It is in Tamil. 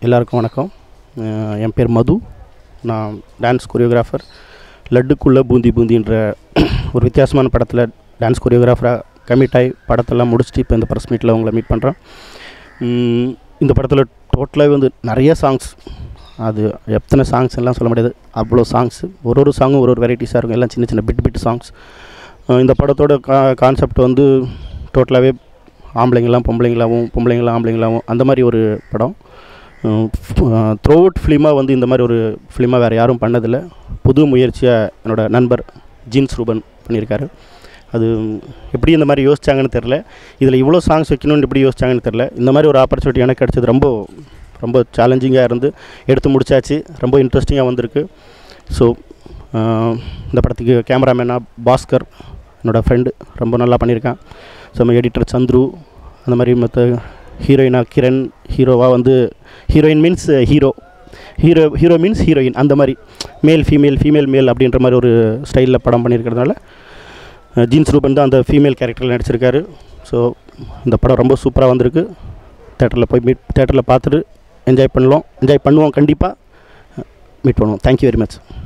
எல்லாருக்கும் வணக்கம் அஹ் என் பேர் மது நான் டான்ஸ் கொரியோகிராஃபர் லட்டுக்குள்ளே பூந்தி பூந்தின்ற ஒரு வித்தியாசமான படத்தில் டான்ஸ் கொரியோகிராஃபராக கமிட் ஆகி படத்தெல்லாம் முடிச்சுட்டு இப்போ இந்த ப்ரெஸ் மீட்டில் உங்களை மீட் பண்ணுறேன் இந்த படத்தில் டோட்டலாகவே வந்து நிறைய சாங்ஸ் அது எத்தனை சாங்ஸ் எல்லாம் சொல்ல முடியாது அவ்வளோ சாங்ஸ் ஒரு ஒரு சாங்கும் ஒரு ஒரு வெரைட்டிஸாக இருக்கும் எல்லாம் சின்ன சின்ன பிட் பிட் சாங்ஸ் இந்த படத்தோட கா கான்செப்ட் வந்து டோட்டலாகவே ஆம்பளைங்களாம் பொம்பளைங்களாகவும் பொம்பளைங்களாம் ஆம்பளைங்களாகவும் அந்த மாதிரி ஒரு படம் த்ரூ அவுட் ஃபிலிமாக வந்து இந்த மாதிரி ஒரு ஃபிலிமாக வேறு யாரும் பண்ணதில்லை புது முயற்சியாக என்னோட நண்பர் ஜீன்ஸ் ரூபன் பண்ணியிருக்காரு அது எப்படி இந்த மாதிரி யோசிச்சாங்கன்னு தெரில இதில் இவ்வளோ சாங்ஸ் வைக்கணும்னு எப்படி யோசிச்சாங்கன்னு தெரில இந்த மாதிரி ஒரு ஆப்பர்ச்சுனிட்டி எனக்கு கிடச்சது ரொம்ப ரொம்ப சேலஞ்சிங்காக இருந்து எடுத்து முடிச்சாச்சு ரொம்ப இன்ட்ரெஸ்டிங்காக வந்திருக்கு ஸோ இந்த படத்துக்கு கேமராமேனாக பாஸ்கர் என்னோடய ஃப்ரெண்டு ரொம்ப நல்லா பண்ணியிருக்கான் ஸோ நம்ம எடிட்டர் சந்துரு அந்த மாதிரி மற்ற ஹீரோயினாக கிரண் ஹீரோவாக வந்து heroine means hero hero hero means heroine அந்த மாதிரி மேல் ஃபீமேல் ஃபீமேல் மேல் அப்படின்ற மாதிரி ஒரு ஸ்டைலில் படம் பண்ணியிருக்கிறதுனால அஹ், ஜீன்ஸ் ரூபன் தான் அந்த ஃபீமேல் கேரக்டரில் நடிச்சிருக்காரு ஸோ இந்த படம் ரொம்ப சூப்பராக வந்திருக்கு தேட்டரில் போய் மீட் தேட்டரில் பார்த்துட்டு என்ஜாய் பண்ணலாம் என்ஜாய் பண்ணுவோம் கண்டிப்பாக மீட் பண்ணுவோம் தேங்க்யூ வெரி மச்